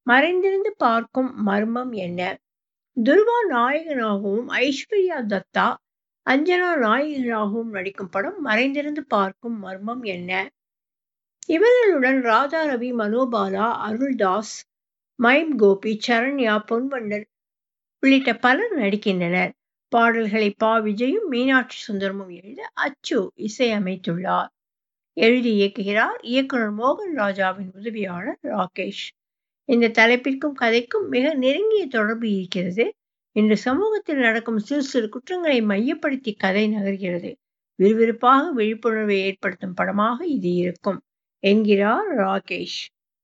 மறைந்திருந்து பார்க்கும் மர்மம் என்ன துருவா நாயகனாகவும் ஐஸ்வர்யா தத்தா அஞ்சனா நாயகிகளாகவும் நடிக்கும் படம் மறைந்திருந்து பார்க்கும் மர்மம் என்ன இவர்களுடன் ராதா ரவி மனோபாலா அருள்தாஸ் மைம் கோபி சரண்யா பொன்வண்ணன் உள்ளிட்ட பலர் நடிக்கின்றனர் பாடல்களை பா விஜயும் மீனாட்சி சுந்தரமும் எழுத அச்சு இசையமைத்துள்ளார் எழுதி இயக்குகிறார் இயக்குனர் மோகன் ராஜாவின் உதவியாளர் ராகேஷ் இந்த தலைப்பிற்கும் கதைக்கும் மிக நெருங்கிய தொடர்பு இருக்கிறது இன்று சமூகத்தில் நடக்கும் சிறு சிறு குற்றங்களை மையப்படுத்தி கதை நகர்கிறது விறுவிறுப்பாக விழிப்புணர்வை ஏற்படுத்தும் படமாக இது இருக்கும் என்கிறார் ராகேஷ்